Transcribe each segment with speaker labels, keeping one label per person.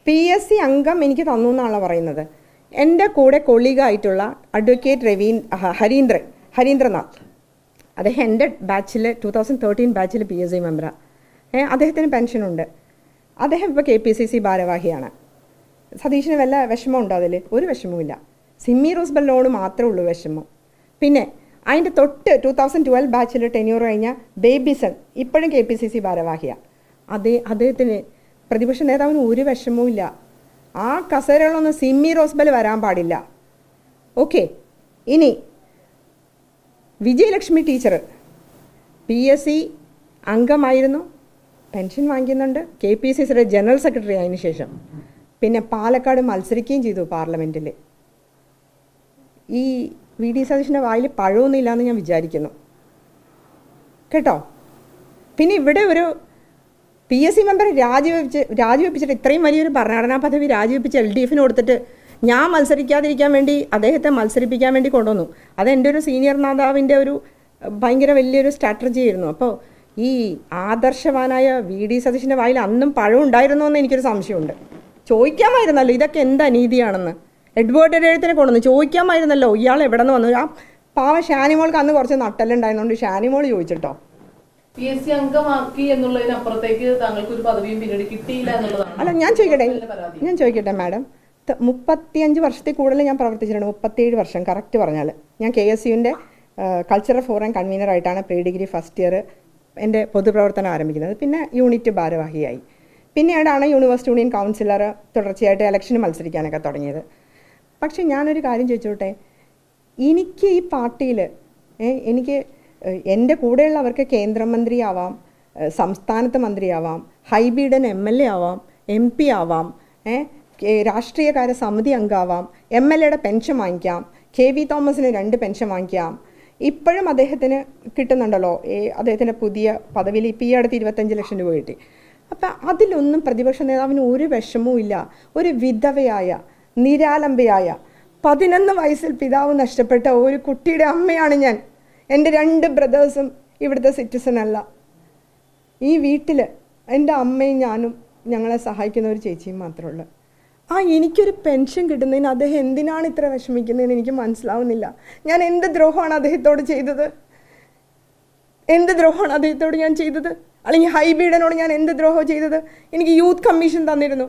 Speaker 1: P S C അംഗം എനിക്ക് തന്നു എന്നാണല്ലോ പറയുന്നത് എൻ്റെ കൂടെ കൊളീഗായിട്ടുള്ള അഡ്വക്കേറ്റ് രവീ ഹ- ഹരീന്ദ്രൻ ഹരീന്ദ്രനാഥ് അദ്ദേഹം എൻ്റെ ബാച്ചിൽ ടൂ തൗസൻഡ് തേർട്ടീൻ ബാച്ചിൽ പി എസ് സി മെമ്പറാണ് ഏ അദ്ദേഹത്തിന് പെൻഷനുണ്ട് അദ്ദേഹം ഇപ്പോൾ കെ പി സി സി ഭാരവാഹിയാണ് സതീഷിന് വല്ല വിഷമമുണ്ടോ അതിൽ ഒരു വിഷമവുമില്ല സിമ്മി റോസ്ബൽ ലോണ് മാത്രമേ ഉള്ളൂ വിഷമം പിന്നെ അതിൻ്റെ തൊട്ട് ടൂ തൗസൻഡ് ട്വൽവ് ബാച്ചിൽ ടെന്യൂർ കഴിഞ്ഞ ബേബിസൺ ഇപ്പോഴും കെ പി സി സി ഭാരവാഹിയാണ് അതേ അദ്ദേഹത്തിന് പ്രതിപക്ഷ നേതാവിന് ഒരു വിഷമവും ഇല്ല ആ കസേരകളൊന്നും സിമ്മി റോസ്ബൽ വരാൻ പാടില്ല ഓക്കെ ഇനി Vijayalakshmi teacher P S C അംഗമായിരുന്നു പെൻഷൻ വാങ്ങിക്കുന്നുണ്ട് കെ പി സി സിയുടെ ജനറൽ സെക്രട്ടറി ആയതിനു ശേഷം പിന്നെ പാലക്കാട് മത്സരിക്കുകയും ചെയ്തു പാർലമെൻറ്റിൽ ഈ വി ഡി സതീഷിൻ്റെ വായിൽ പഴമൊന്നുമില്ല എന്ന് ഞാൻ വിചാരിക്കുന്നു കേട്ടോ പിന്നെ ഇവിടെ ഒരു പി എസ് സി മെമ്പർ രാജിവെച്ച് രാജിവെപ്പിച്ചിട്ട് ഇത്രയും വലിയൊരു ഭരണഘടനാ പദവി രാജിവെപ്പിച്ച് എൽ ഡി എഫിന് കൊടുത്തിട്ട് ഞാൻ മത്സരിക്കാതിരിക്കാൻ വേണ്ടി അദ്ദേഹത്തെ മത്സരിപ്പിക്കാൻ വേണ്ടി കൊണ്ടുവന്നു അത് എൻ്റെ ഒരു സീനിയർ നേതാവിൻ്റെ ഒരു ഭയങ്കര വലിയൊരു സ്ട്രാറ്റജി ആയിരുന്നു അപ്പോൾ ഈ ആദർശവാനായ വി ഡി സതീഷിൻ്റെ വായിൽ അന്നും പഴം ഉണ്ടായിരുന്നോ എന്ന് എനിക്കൊരു സംശയമുണ്ട് ചോദിക്കാമായിരുന്നല്ലോ ഇതൊക്കെ എന്താ നീതിയാണെന്ന് എഡ്വേർഡ് എഴുത്തിനെ കൊണ്ടുവന്നു ചോദിക്കാമായിരുന്നല്ലോ ഇയാൾ എവിടെ നിന്ന് വന്നു ആ പാവ ഷാനിമോൾക്ക് അന്ന് കുറച്ച് നട്ടലുണ്ടായിരുന്നുകൊണ്ട് ഷാനിമോൾ ചോദിച്ചിട്ടോ
Speaker 2: പി എസ് സി അംഗമാക്കി എന്നുള്ളതിനപ്പുറത്തേക്ക് താങ്കൾക്ക് ഒരു പദവിയും പിന്നീട് കിട്ടിയില്ല എന്നുള്ളതാണ്
Speaker 1: അല്ല ഞാൻ ചോദിക്കട്ടെ
Speaker 2: ഇതിന്റെ പരാതി
Speaker 1: ഞാൻ ചോദിക്കട്ടെ മാഡം ത- മുപ്പത്തിയഞ്ച് വർഷത്തിൽ കൂടുതൽ ഞാൻ പ്രവർത്തിച്ചിട്ടുണ്ട് മുപ്പത്തിയേഴ് വർഷം കറക്റ്റ് പറഞ്ഞാൽ ഞാൻ കെ എസ് യുവിൻ്റെ കൾച്ചറൽ ഫോറം കൺവീനറായിട്ടാണ് പ്രീ ഡിഗ്രി ഫസ്റ്റ് ഇയർ എൻ്റെ പൊതുപ്രവർത്തനം ആരംഭിക്കുന്നത് പിന്നെ യൂണിറ്റ് ഭാരവാഹിയായി പിന്നീടാണ് യൂണിവേഴ്സിറ്റി യൂണിയൻ കൗൺസിലർ തുടർച്ചയായിട്ട് ഇലക്ഷന് മത്സരിക്കാനൊക്കെ തുടങ്ങിയത് പക്ഷെ ഞാനൊരു കാര്യം ചോദിച്ചോട്ടെ എനിക്ക് ഈ പാർട്ടിയിൽ എനിക്ക് ഏഹ്, എൻ്റെ കൂടെയുള്ളവർക്ക് കേന്ദ്രമന്ത്രിയാവാം ഏഹ്, സംസ്ഥാനത്ത് മന്ത്രിയാവാം ഹൈബീഡൻ എം എൽ എ ആവാം എം പി ആവാം ഏഹ്, കേ- രാഷ്ട്രീയകാര്യ സമിതി അംഗമാവാം എം എൽ എയുടെ പെൻഷൻ വാങ്ങിക്കാം കെ വി തോമസിന് രണ്ട് പെൻഷൻ വാങ്ങിക്കാം ഇപ്പോഴും അദ്ദേഹത്തിന് കിട്ടുന്നുണ്ടല്ലോ ഈ അദ്ദേഹത്തിൻ്റെ പുതിയ പദവിയിൽ ഇപ്പം ഈ അടുത്ത് ഇരുപത്തഞ്ച് ലക്ഷം രൂപ കിട്ടി അപ്പം അതിലൊന്നും പ്രതിപക്ഷ നേതാവിന് ഒരു വിഷമവും ഇല്ല ഒരു വിധവയായ നിരാലംബയായ പതിനൊന്ന് വയസ്സിൽ പിതാവ് നഷ്ടപ്പെട്ട ഒരു കുട്ടിയുടെ അമ്മയാണ് ഞാൻ എൻ്റെ രണ്ട് ബ്രദേഴ്സും ഇവിടുത്തെ സിറ്റിസൺ അല്ല ഈ വീട്ടിൽ എൻ്റെ അമ്മയും ഞാനും ഞങ്ങളെ സഹായിക്കുന്ന ഒരു ചേച്ചിയും മാത്രമേ ഉള്ളൂ ആ എനിക്കൊരു പെൻഷൻ കിട്ടുന്നതിന് അദ്ദേഹം എന്തിനാണ് ഇത്ര വിഷമിക്കുന്നതെന്ന് എനിക്ക് മനസ്സിലാവുന്നില്ല ഞാൻ എന്ത് ദ്രോഹമാണ് അദ്ദേഹത്തോട് ചെയ്തത് എന്ത് ദ്രോഹമാണ് അദ്ദേഹത്തോട് ഞാൻ ചെയ്തത് അല്ലെങ്കിൽ ഹൈബീഡനോട് ഞാൻ എന്ത് ദ്രോഹം ചെയ്തത് എനിക്ക് യൂത്ത് കമ്മീഷൻ തന്നിരുന്നു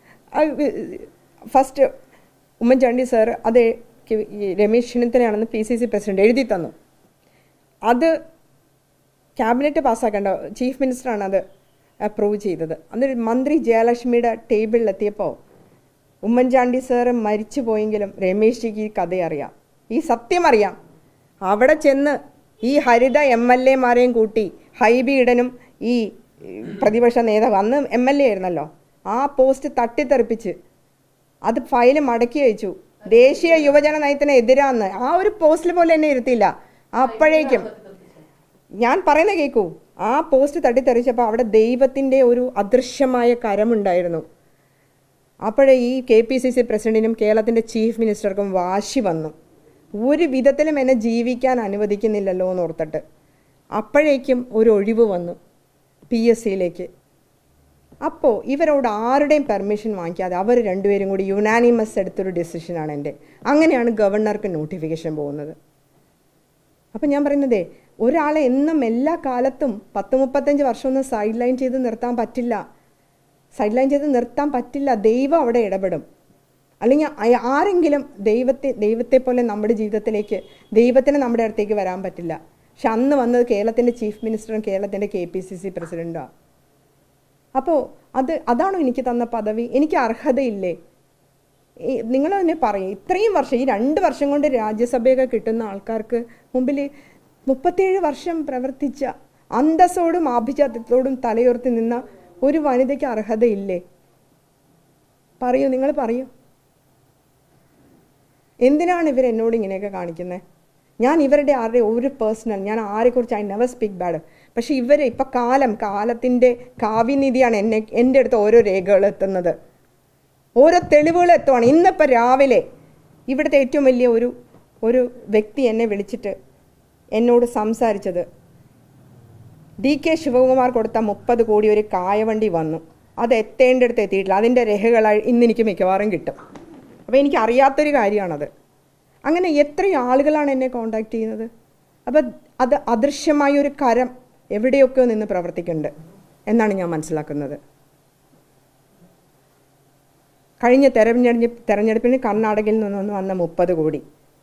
Speaker 1: ഫസ്റ്റ് ഉമ്മൻചാണ്ടി സാർ അത് കി- ഈ രമേശ് ചെന്നിത്തലയാണെന്ന് പി സി സി പ്രസിഡന്റ് എഴുതി തന്നു അത് ക്യാബിനറ്റ് പാസ്സാക്കേണ്ട ചീഫ് മിനിസ്റ്ററാണ് അത് അപ്രൂവ് ചെയ്തത് അന്നൊരു മന്ത്രി ജയലക്ഷ്മിയുടെ ടേബിളിലെത്തിയപ്പോൾ ഉമ്മൻചാണ്ടി സാറ് മരിച്ചു പോയെങ്കിലും രമേശ് ജിക്ക് ഈ കഥ അറിയാം ഈ സത്യം അറിയാം അവിടെ ചെന്ന് ഈ ഹരിത എം എൽ എമാരെയും കൂട്ടി ഹൈബീഡനും ഈ പ്രതിപക്ഷ നേതാവ് അന്ന് എം എൽ എ ആയിരുന്നല്ലോ ആ പോസ്റ്റ് തട്ടിത്തെറിപ്പിച്ച് അത് ഫയൽ മടക്കി അയച്ചു ദേശീയ യുവജന നയത്തിന് എതിരാന്ന് ആ ഒരു പോസ്റ്റിൽ പോലും എന്നെ ഇരുത്തിയില്ല അപ്പോഴേക്കും ഞാൻ പറയുന്ന കേൾക്കൂ ആ പോസ്റ്റ് തട്ടിത്തെറിച്ചപ്പോൾ അവിടെ ദൈവത്തിൻ്റെ ഒരു അദൃശ്യമായ കരമുണ്ടായിരുന്നു അപ്പോഴേ ഈ കെ പി സി സി പ്രസിഡന്റിനും കേരളത്തിൻ്റെ ചീഫ് മിനിസ്റ്റർക്കും വാശി വന്നു ഒരു വിധത്തിലും എന്നെ ജീവിക്കാൻ അനുവദിക്കുന്നില്ലല്ലോ എന്ന് ഓർത്തിട്ട് അപ്പോഴേക്കും ഒരു ഒഴിവ് വന്നു പി എസ് സിയിലേക്ക് അപ്പോൾ ഇവരോട് ആരുടെയും പെർമിഷൻ വാങ്ങിക്കാതെ അവർ രണ്ടുപേരും കൂടി യുനാനിമസ് എടുത്തൊരു ഡെസിഷനാണ് എൻ്റെ അങ്ങനെയാണ് ഗവർണർക്ക് നോട്ടിഫിക്കേഷൻ പോകുന്നത് അപ്പം ഞാൻ പറയുന്നതേ ഒരാളെ എന്നും എല്ലാ കാലത്തും പത്ത് മുപ്പത്തഞ്ച് വർഷമൊന്നും സൈഡ് ലൈൻ ചെയ്ത് നിർത്താൻ പറ്റില്ല സൈഡ് ലൈൻ ചെയ്ത് നിർത്താൻ പറ്റില്ല ദൈവം അവിടെ ഇടപെടും അല്ലെങ്കിൽ അയ- ആരെങ്കിലും ദൈവത്തെ ദൈവത്തെ പോലെ നമ്മുടെ ജീവിതത്തിലേക്ക് ദൈവത്തിന് നമ്മുടെ അടുത്തേക്ക് വരാൻ പറ്റില്ല പക്ഷെ അന്ന് വന്നത് കേരളത്തിൻ്റെ ചീഫ് മിനിസ്റ്ററും കേരളത്തിൻ്റെ കെ പി സി സി പ്രസിഡൻറ്റുമാണ് അപ്പോൾ അത് അതാണോ എനിക്ക് തന്ന പദവി എനിക്ക് അർഹതയില്ലേ നിങ്ങൾ തന്നെ പറയും ഇത്രയും വർഷം ഈ രണ്ട് വർഷം കൊണ്ട് രാജ്യസഭയൊക്കെ കിട്ടുന്ന ആൾക്കാർക്ക് മുമ്പിൽ മുപ്പത്തേഴ് വർഷം പ്രവർത്തിച്ച അന്തസ്സോടും ആഭിജാത്യത്തോടും തലയുയർത്തി നിന്ന ഒരു വനിതയ്ക്ക് അർഹതയില്ലേ പറയൂ നിങ്ങൾ പറയൂ എന്തിനാണ് ഇവർ എന്നോട് ഇങ്ങനെയൊക്കെ കാണിക്കുന്നത് ഞാൻ ഇവരുടെ ആരുടെ ഒരു പേഴ്സണൽ ഞാൻ ആരെക്കുറിച്ച് ഐ നെവർ സ്പീക്ക് ബാഡ് പക്ഷെ ഇവർ ഇപ്പം കാലം കാലത്തിൻ്റെ കാവ്യനിധിയാണ് എന്നെ എൻ്റെ അടുത്ത് ഓരോ രേഖകൾ എത്തുന്നത് ഓരോ തെളിവുകൾ എത്തുവാണ് ഇന്നിപ്പോൾ രാവിലെ ഇവിടുത്തെ ഏറ്റവും വലിയ ഒരു ഒരു വ്യക്തി എന്നെ വിളിച്ചിട്ട് എന്നോട് സംസാരിച്ചത് ഡി കെ ശിവകുമാർ കൊടുത്ത മുപ്പത് കോടി ഒരു കായവണ്ടി വന്നു അത് എത്തേണ്ടടുത്ത് എത്തിയിട്ടില്ല അതിൻ്റെ രേഖകളായി ഇന്ന് എനിക്ക് മിക്കവാറും കിട്ടും അപ്പോൾ എനിക്ക് അറിയാത്തൊരു കാര്യമാണത് അങ്ങനെ എത്ര ആളുകളാണ് എന്നെ കോണ്ടാക്ട് ചെയ്യുന്നത് അപ്പോൾ അത് അദൃശ്യമായ ഒരു കരം എവിടെയൊക്കെയോ നിന്ന് പ്രവർത്തിക്കുന്നുണ്ട് എന്നാണ് ഞാൻ മനസ്സിലാക്കുന്നത് കഴിഞ്ഞ തെരഞ്ഞെടുപ്പ് തെരഞ്ഞെടുപ്പിന് കർണാടകയിൽ നിന്ന് വന്ന മുപ്പത് കോടി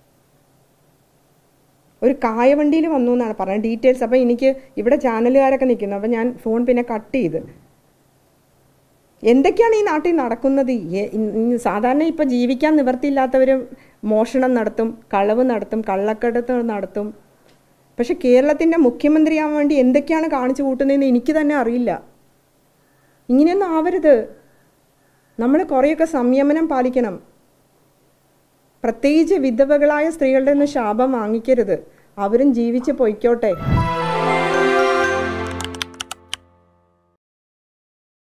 Speaker 1: ഒരു കായവണ്ടിയിൽ വന്നു എന്നാണ് പറഞ്ഞത് ഡീറ്റെയിൽസ് അപ്പോൾ എനിക്ക് ഇവിടെ ചാനലുകാരൊക്കെ നിൽക്കുന്നു അപ്പോൾ ഞാൻ ഫോൺ പിന്നെ കട്ട് ചെയ്ത് എന്തൊക്കെയാണ് ഈ നാട്ടിൽ നടക്കുന്നത് എ- ഇന്ന് സാധാരണ ഇപ്പോൾ ജീവിക്കാൻ നിവർത്തിയില്ലാത്തവർ മോഷണം നടത്തും കളവ് നടത്തും കള്ളക്കടത്ത് നടത്തും പക്ഷെ കേരളത്തിൻ്റെ മുഖ്യമന്ത്രിയാവാൻ വേണ്ടി എന്തൊക്കെയാണ് കാണിച്ചു കൂട്ടുന്നതെന്ന് എനിക്ക് തന്നെ അറിയില്ല ഇങ്ങനെയൊന്നും ആവരുത് നമ്മൾ കുറേയൊക്കെ സംയമനം പാലിക്കണം പ്രത്യേകിച്ച് വിധവകളായ സ്ത്രീകളുടെ നിന്ന് ശാപം വാങ്ങിക്കരുത് അവരും ജീവിച്ച് പൊയ്ക്കോട്ടെ